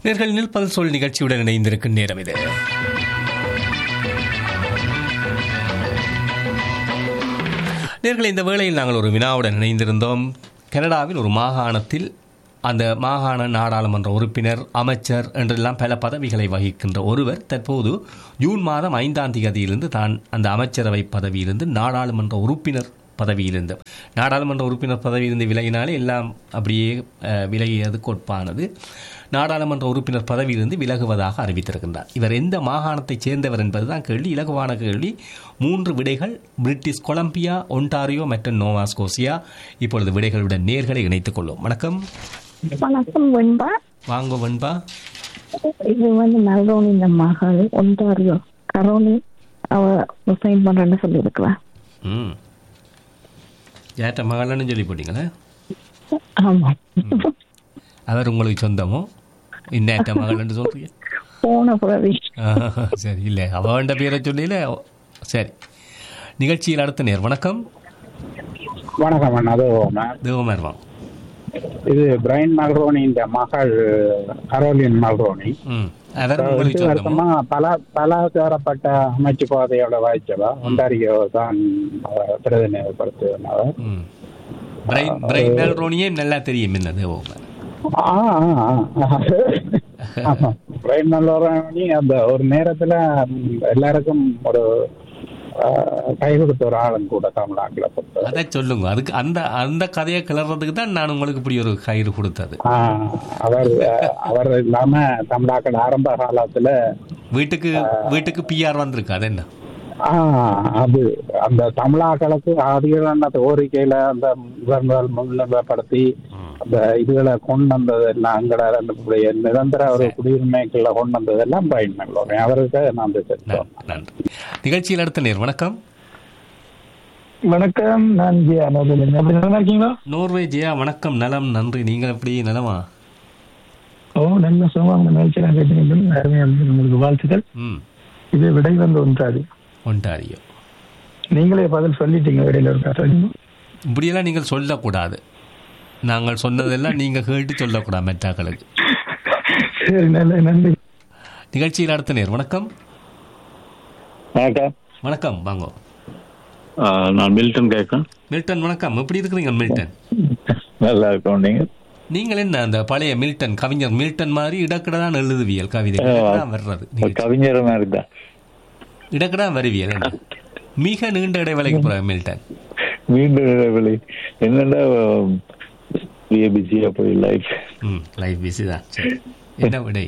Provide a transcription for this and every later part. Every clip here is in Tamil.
நேர்கள் நிற்பல் சொல் நிகழ்ச்சியுடன் இணைந்திருக்கும் நேரம் இது நேர்கள் இந்த வேளையில் நாங்கள் ஒரு வினாவுடன் இணைந்திருந்தோம் கனடாவில் ஒரு மாகாணத்தில் அந்த மாகாண நாடாளுமன்ற உறுப்பினர் அமைச்சர் என்றெல்லாம் பல பதவிகளை வகிக்கின்ற ஒருவர் தற்போது ஜூன் மாதம் ஐந்தாம் தேதியிலிருந்து தான் அந்த அமைச்சரவை பதவியிலிருந்து நாடாளுமன்ற உறுப்பினர் பதவியிலிருந்து நாடாளுமன்ற உறுப்பினர் பதவியிலிருந்து விலகினாலே எல்லாம் அப்படியே அஹ், விலகியது கோட்பானது நாடாளுமன்ற உறுப்பினர் பதவியிலிருந்து விலகுவதாக அறிவித்திருக்கின்றார் இவர் எந்த மாகாணத்தைச் சேர்ந்தவர் என்பதுதான் கேள்வி இலகுவான கேள்வி மூன்று விடைகள் பிரிட்டிஷ் கொலம்பியா ஒன்டாரியோ மற்றும் நோவா ஸ்கோசியா இப்பொழுது விடைகளுடன் நேர்களை இணைத்துக் கொள்வோம் வணக்கம் வணக்கம் வெண்பா வாங்க வெண்பா இது வந்து மெல்ரோன் இந்த மகள் ஒன்டாரியோ கரோனி அவ சைன் பண்றேன்னு சொல்லியிருக்கிறா ம் ஏற்ற மகளன்னு சொல்லி போட்டீங்களே ஆமா அவர் உங்களுக்கு சொந்தமோ இன்னேற்ற மகள்னு சொல்றீங்க போன பிறவி ஆஹா, சரி இல்லை அவன்ட பேரை சொல்லல சரி நிகழ்ச்சியில் அடுத்த நேர் வணக்கம் வணக்கம் அண்ணா அது மேம் தேவமர் வாங்க இது பிரைன் மல்ரோனி இந்த மகள் கரோலின் மல்ரோனி ம் அவர் உங்களுக்கு ரெண்டு சொந்தமோ வருஷமா பல பலதரப்பட்ட அமைச்சு பாதையோட வாய்ச்சவா ஒன்டாரியோ தான் அஹ், பிரதிநிதிப்படுத்துனவர் ம் பிரைன் பிரைன் மெல்ரோனியே நல்லா தெரியும் என்ன தேவமர் ஆ, ஆ, ஆ. ஆமா. பிரைன் மல்ரோனி அந்த ஒரு நேரத்துல ம், எல்லாருக்கும் ஒரு அஹ், கை கொடுத்த ஒரு ஆளும் கூட தமிழ்நாட்டில் பொறுத்த அதை சொல்லுங்க அதுக்கு அந்த அந்த கதையை கிளறதுக்கு தான் நான் உங்களுக்கு இப்படி ஒரு கயிறு கொடுத்தது ஆ, அவர் அஹ், அவர் இல்லாம தமிழாக்கள் ஆரம்ப காலத்துல வீட்டுக்கு வீட்டுக்கு பிஆர் வந்திருக்கு அது என்ன ஆ, அது அந்த தமிழாக்களுக்கு அதிகமான கோரிக்கையில அந்த முதல் முதல் முன்னிலைப்படுத்தி அந்த இதுகளை கொண்டு வந்தது எல்லாம் அங்கட நம்முடைய நிரந்தர ஒரு குடியுரிமைக்குள்ள கொண்டு வந்ததெல்லாம் பயன் அவருக்கு நான் அந்த செஞ்சோம் நன்- நன்றி நிகழ்ச்சியில் அடுத்த நேர் வணக்கம் வணக்கம் நான் ஜி அனோதன் எப்படி நல்லா இருக்கீங்களா நோர்வே ஜெயா வணக்கம் நலம் நன்றி நீங்கள் எப்படி நலமா ஓ நல்ல சுகமாக நிகழ்ச்சியாக கேட்டீங்க அருமையா இருந்தது. உங்களுக்கு வாழ்த்துக்கள் ம் இது விடை வந்து ஒன்றாது ஒன்டாரியோ நீங்களே பதில் சொல்லிட்டீங்க விடையில இருக்கா சொல்லுங்க இப்படியெல்லாம் நீங்கள் சொல்லக்கூடாது நாங்கள் சொன்னதெல்லாம் நீங்கள் கேட்டு சொல்லக்கூடாது மெட்டாக்களுக்கு சரி நல்ல நன்றி நிகழ்ச்சியில் அடுத்த நேர் வணக்கம் வணக்கம் வணக்கம் வாங்க ஆ, நான் மில்டன் கேட்கிறேன் மில்டன் வணக்கம் எப்படி இருக்கிறீங்க மில்டன் நல்லா இருக்கோம் நீங்க நீங்கள் என்ன அந்த பழைய மில்டன் கவிஞர் மில்டன் மாதிரி இடக்கிட தான் எழுதுவியல் கவிதை இடக்கிட வர்றது ஒரு நிகழ்ச்சி. கவிஞர் மாதிரி தான் இடக்கிட தான் வருவியல் என்ன மிக நீண்ட இடைவேளைக்கு போகிற மில்டன் மீண்டும் இடைவெளி என்னடா பிசியா போய் லைஃப் ம் லைஃப் பிஸி தான் சரி என்ன விடை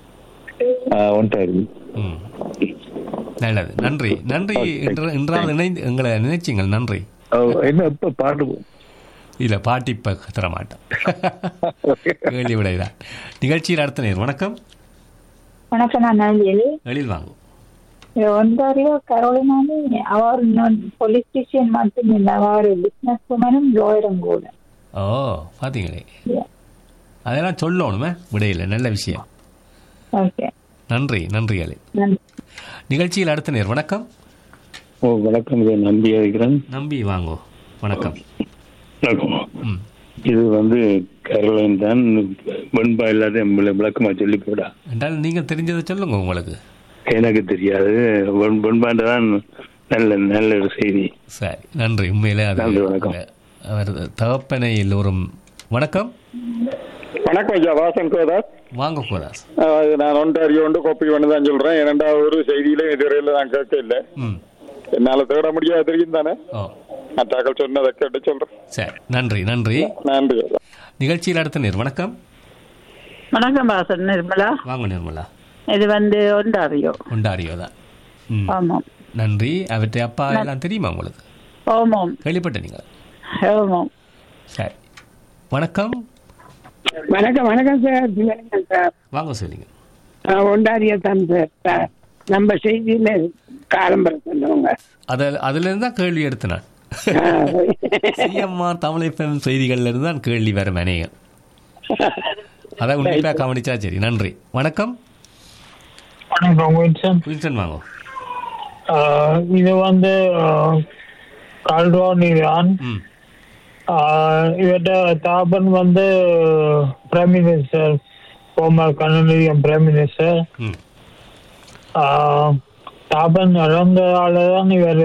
ஒன்றாரு ம் நல்லது நன்றி நன்றி இன்ற- இன்றாவது இணைந்து எங்களை நினைச்சிங்கள் நன்றி என்ன இப்ப பாட்டு இல்ல பாட்டி இப்ப தர மாட்டோம் கேள்வி விடைதான் நிகழ்ச்சியில் அடுத்த நேர் வணக்கம் வணக்கம் நான் நல்வேலி எழில் வாங்கும் ஒன்றாரியோ கரோலினானி அவர் பொலிட்டீஷியன் மட்டும் இல்லை அவர் பிசினஸ் உமனும் லோயரும் கூட ஓ பாத்தீங்களே அதெல்லாம் சொல்லணுமே விடையில நல்ல விஷயம் ஓகே நன்றி நன்றி எழில் நன்றி நிகழ்ச்சியில் அடுத்த நேர் வணக்கம் ஓ வணக்கம் இதை நம்பி இருக்கிறேன் நம்பி வாங்கோ வணக்கம் வணக்கம் ம் இது வந்து கரோலின் தான் வெண்பா இல்லாத விளக்கமா சொல்லி போடா என்றால் நீங்கள் தெரிஞ்சதை சொல்லுங்க உங்களுக்கு எனக்கு தெரியாது வெண்- வெண்பாண்ட தான் நல்ல நல்ல ஒரு செய்தி சரி நன்றி உண்மையிலே அது நன்றி, வணக்கம். அவர் தகப்பனை எல்லோரும் வணக்கம் வணக்கம் ஐயா வாசன் கோதாஸ் வாங்க கோதாஸ் அஹ் நான் ஒன்றாரியோ ஒன்று கோப்பி ஒன்று தான் சொல்றேன் இரண்டாவது ஒரு செய்தியில இதுவரையில நான் கேட்க இல்லை ம் என்னால தேட முடியாது தெரியும் தானே ஓ நான் தாக்கல் சொன்னதை கேட்டு சொல்றேன் சரி நன்றி நன்றி நன்றி நிகழ்ச்சியில் அடுத்த நேர் வணக்கம் வணக்கம் வாசன் நிர்மலா வாங்க நிர்மலா இது வந்து ஒன்றாரியோ கொண்டாடியோ தான் ம் ஆமாம் நன்றி அவற்றை அப்பா எல்லாம் தெரியுமா உங்களுக்கு ஓமோம் கேள்விப்பட்ட நீங்கள் ஓமோம் சரி வணக்கம் வணக்கம் வணக்கம் சார் வணக்கம் சார் வாங்க சொல்லுங்க ஒன்றாரிய தான் சார் சார் நம்ம செய்தியில காலம்பரம் சொன்னவங்க அதில் அதுலேருந்து தான் கேள்வி எடுத்து நான் சிஎம்ஆர் தமிழ் எஃப்எம் செய்திகள்ல இருந்து தான் கேள்வி வரும் அநேகம் அதை உன்னிப்பாக கவனிச்சா சரி நன்றி வணக்கம் வணக்கம் வின்சன் வில்சன் வாங்க ஆஹ் இது வந்து கால்ட்ரோன் இரான் ம் இவர்கிட்ட தாபன் வந்து prime minister former Canadian Prime Minister. ம் ஆஹ், தாபன் இறந்ததால தான் இவர்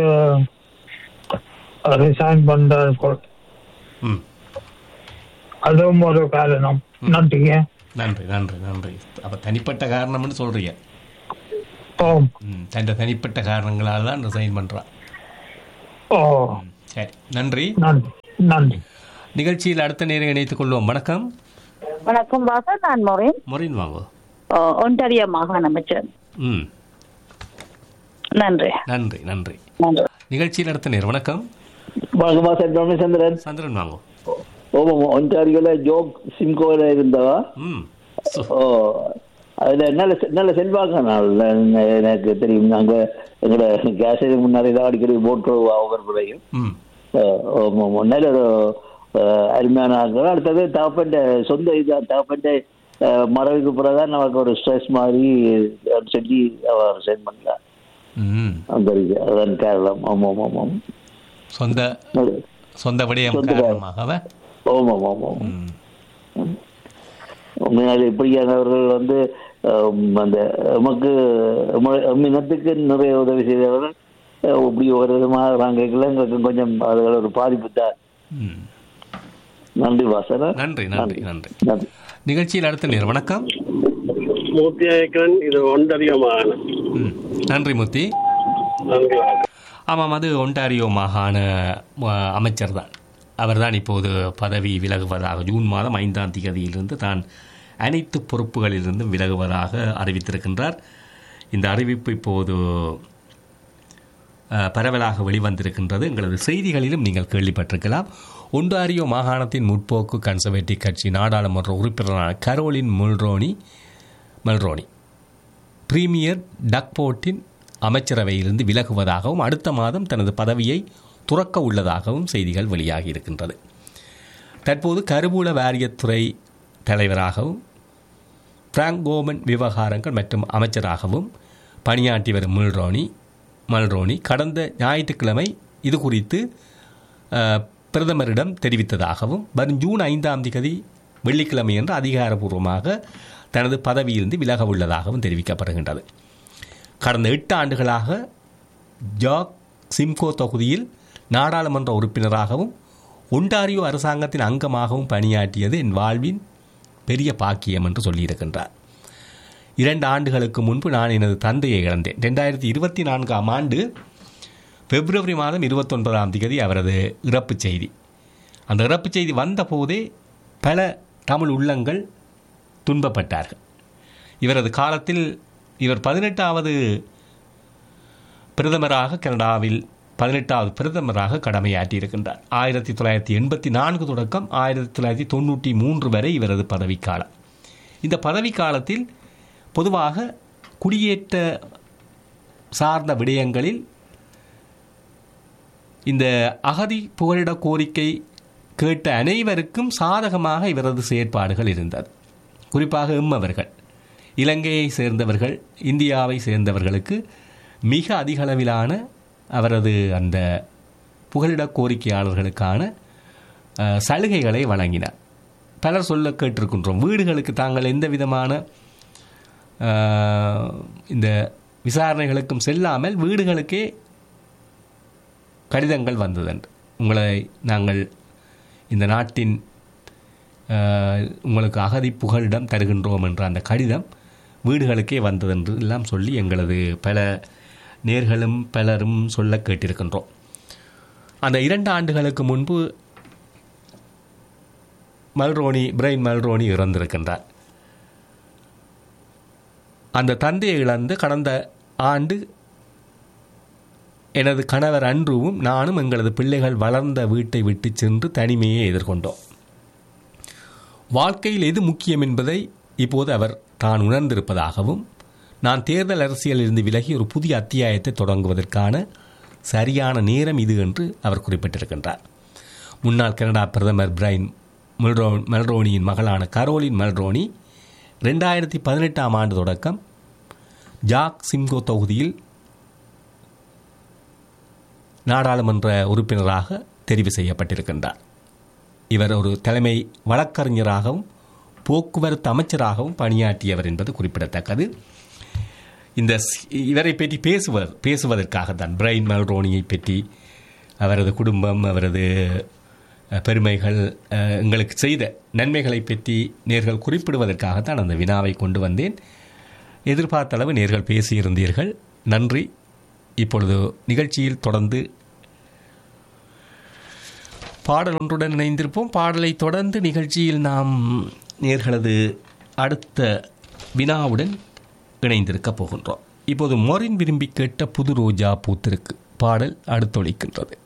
ரிசைன் பண்றாரு போல். ம் அதுவும் ஒரு காரணம் நன்றிங்க நன்றி நன்றி நன்றி அப்போ தனிப்பட்ட காரணம்னு சொல்கிறீங்க ஓ ம் தன் தனிப்பட்ட காரணங்களால் தான் ரிசைன் பண்ணுறான் ஓ சரி நன்றி நன்றி நன்றி நிகழ்ச்சியில் அடுத்த நேரம் இணைத்துக் கொள்வோம் வணக்கம் வணக்கம் வாசன் நான் மொரேன் முறையின் வாங்கோ ஒன்டாரிய மாகாண அமைச்சர் ம் நன்றி நன்றி நன்றி நன்றி நிகழ்ச்சியில் அடுத்த நேரம் வணக்கம் வணக்கம் சார் ரமேசந்திரன் சந்திரன் வாங்கோ ஓமாம் ஒன்டாரியோல ஜோக் சிம்கோல இருந்தவா ம் ஓ அதுல நல்ல நல்ல செல்வாக்க நாள் எனக்கு தெரியும் நாங்க எங்களோட கேஸ் முன்னாடி தான் அடிக்கடி போட்டு ஒவ்வொரு முறையும் ம் ஓமாம் நல்ல ஒரு அஹ், அருமையான ஆட்கள் அடுத்தது தாப்பண்ட சொந்த இதா தாப்பண்ட மறைவுக்கு பிறகுதான் நமக்கு ஒரு ஸ்ட்ரெஸ் மாதிரி சொல்லி அவர் சென்ட் பண்ணலாம் ம் அந்த இது அதான் கேரளம் ஆமாம் ஆமாம் சொந்த சொந்த விடயம் சொந்த காரணமாக ஆமாம் ஆமாம் ம் உண்மையால் இப்படியானவர்கள் வந்து அஹ், அந்த நமக்கு நம்ம- நம்ம இனத்துக்கு நிறைய உதவி செய்தவர்கள் அஹ், இப்படி ஒரு விதமாக நாங்கள் எங்களுக்கு கொஞ்சம் அதுகள் ஒரு பாதிப்பு தான் ம் நன்றி வாசன நன்றி நன்றி நன்றி நன்றி நிகழ்ச்சியில் அடுத்த நேரம் வணக்கம் மூர்த்தி ஐக்கன் இது ஒன்றறிய மாகாணம் ம் நன்றி மூர்த்தி நன்றி வணக்கம் ஆமாம் அது ஒன்டாரியோ மாகாண அஹ், அமைச்சர் தான் அவர்தான் இப்போது பதவி விலகுவதாக ஜூன் மாதம் ஐந்தாம் தேதியிலிருந்து தான் அனைத்து பொறுப்புகளிலிருந்தும் விலகுவதாக அறிவித்திருக்கின்றார் இந்த அறிவிப்பு இப்போது அஹ், பரவலாக வெளிவந்திருக்கின்றது எங்களது செய்திகளிலும் நீங்கள் கேள்விப்பட்டிருக்கலாம் ஒன்டாரியோ மாகாணத்தின் முற்போக்கு கன்சர்வேட்டிவ் கட்சி நாடாளுமன்ற உறுப்பினரான கரோலின் முல்ரோனி மெல்ரோனி பிரீமியர் டக்போர்ட்டின் அமைச்சரவையிலிருந்து விலகுவதாகவும் அடுத்த மாதம் தனது பதவியை துறக்க உள்ளதாகவும் செய்திகள் வெளியாகி இருக்கின்றது தற்போது கருவூல வாரியத்துறை தலைவராகவும் பிராங்க் கோமன் விவகாரங்கள் மற்றும் அமைச்சராகவும் பணியாற்றி வரும் மில்ரோனி மல்ரோனி கடந்த ஞாயிற்றுக்கிழமை இது குறித்து அஹ், பிரதமரிடம் தெரிவித்ததாகவும் வரும் ஜூன் ஐந்தாம் தேதி வெள்ளிக்கிழமை என்று அதிகாரப்பூர்வமாக தனது பதவியிலிருந்து விலக உள்ளதாகவும் தெரிவிக்கப்படுகின்றது கடந்த எட்டு ஆண்டுகளாக ஜாக் சிம்கோ தொகுதியில் நாடாளுமன்ற உறுப்பினராகவும் ஒன்டாரியோ அரசாங்கத்தின் அங்கமாகவும் பணியாற்றியது என் வாழ்வின் பெரிய பாக்கியம் என்று சொல்லியிருக்கின்றார் இரண்டு ஆண்டுகளுக்கு முன்பு நான் எனது தந்தையை இழந்தேன் ரெண்டாயிரத்தி இருபத்தி நான்காம் ஆண்டு பிப்ரவரி மாதம் இருபத்தொன்பதாம் தேதி அவரது இறப்புச் செய்தி அந்த இறப்புச் செய்தி வந்தபோதே பல தமிழ் உள்ளங்கள் துன்பப்பட்டார்கள் இவரது காலத்தில் இவர் பதினெட்டாவது பிரதமராக கனடாவில் பதினெட்டாவது பிரதமராக கடமையாற்றியிருக்கின்றார் ஆயிரத்தி தொள்ளாயிரத்தி எண்பத்தி நான்கு தொடக்கம் ஆயிரத்தி தொள்ளாயிரத்தி தொண்ணூற்றி மூன்று வரை இவரது பதவிக்காலம் இந்த பதவிக்காலத்தில் பொதுவாக குடியேற்ற சார்ந்த விடயங்களில் இந்த அகதி புகலிட கோரிக்கை கேட்ட அனைவருக்கும் சாதகமாக இவரது செயற்பாடுகள் இருந்தது குறிப்பாக எம்மவர்கள் இலங்கையை சேர்ந்தவர்கள் இந்தியாவை சேர்ந்தவர்களுக்கு மிக அதிகளவிலான அவரது அந்த புகலிட கோரிக்கையாளர்களுக்கான அஹ், சலுகைகளை வழங்கினார் பலர் சொல்ல கேட்டிருக்கின்றோம் வீடுகளுக்கு தாங்கள் எந்த விதமான அஹ், இந்த விசாரணைகளுக்கும் செல்லாமல் வீடுகளுக்கே கடிதங்கள் வந்ததென்று உங்களை நாங்கள் இந்த நாட்டின் அஹ், உங்களுக்கு அகதி புகலிடம் தருகின்றோம் என்ற அந்த கடிதம் வீடுகளுக்கே வந்ததென்று எல்லாம் சொல்லி எங்களது பல நேர்களும் பலரும் சொல்ல கேட்டிருக்கின்றோம் அந்த இரண்டு ஆண்டுகளுக்கு முன்பு மல்ரோனி பிரைன் மல்ரோனி இறந்திருக்கின்றார் அந்த தந்தையை இழந்து கடந்த ஆண்டு எனது கணவர் அன்றுவும் நானும் எங்களது பிள்ளைகள் வளர்ந்த வீட்டை விட்டு சென்று தனிமையை எதிர்கொண்டோம் வாழ்க்கையில் எது முக்கியம் என்பதை இப்போது அவர் தான் உணர்ந்திருப்பதாகவும் நான் தேர்தல் அரசியலிருந்து விலகி ஒரு புதிய அத்தியாயத்தை தொடங்குவதற்கான சரியான நேரம் இது என்று அவர் குறிப்பிட்டிருக்கின்றார் முன்னாள் கனடா பிரதமர் பிரைன் மெல்ரோ மெல்ரோனியின் மகளான கரோலின் மெல்ரோனி ரெண்டாயிரத்தி பதினெட்டாம் ஆண்டு தொடக்கம் ஜாக் சிம்கோ தொகுதியில் நாடாளுமன்ற உறுப்பினராக தெரிவு செய்யப்பட்டிருக்கின்றார் இவர் ஒரு தலைமை வழக்கறிஞராகவும் போக்குவரத்து அமைச்சராகவும் பணியாற்றியவர் என்பது குறிப்பிடத்தக்கது இந்த ஸ்- இவரை பற்றி பேசுவர் பேசுவதற்காகத்தான் பிரைன் மெல்ரோனியை பற்றி அவரது குடும்பம் அவரது அஹ், பெருமைகள் அஹ், எங்களுக்கு செய்த நன்மைகளை பற்றி நேர்கள் குறிப்பிடுவதற்காகத்தான் அந்த வினாவை கொண்டு வந்தேன் எதிர்பார்த்த அளவு நேர்கள் பேசியிருந்தீர்கள் நன்றி இப்பொழுது நிகழ்ச்சியில் தொடர்ந்து பாடல் ஒன்றுடன் இணைந்திருப்போம் பாடலை தொடர்ந்து நிகழ்ச்சியில் நாம் நேர்களது அடுத்த வினாவுடன் இணைந்திருக்கப் போகின்றோம் இப்போது மொரின் விரும்பி கேட்ட புது ரோஜா பூத்திருக்கு பாடல் அடுத்தொழிக்கின்றது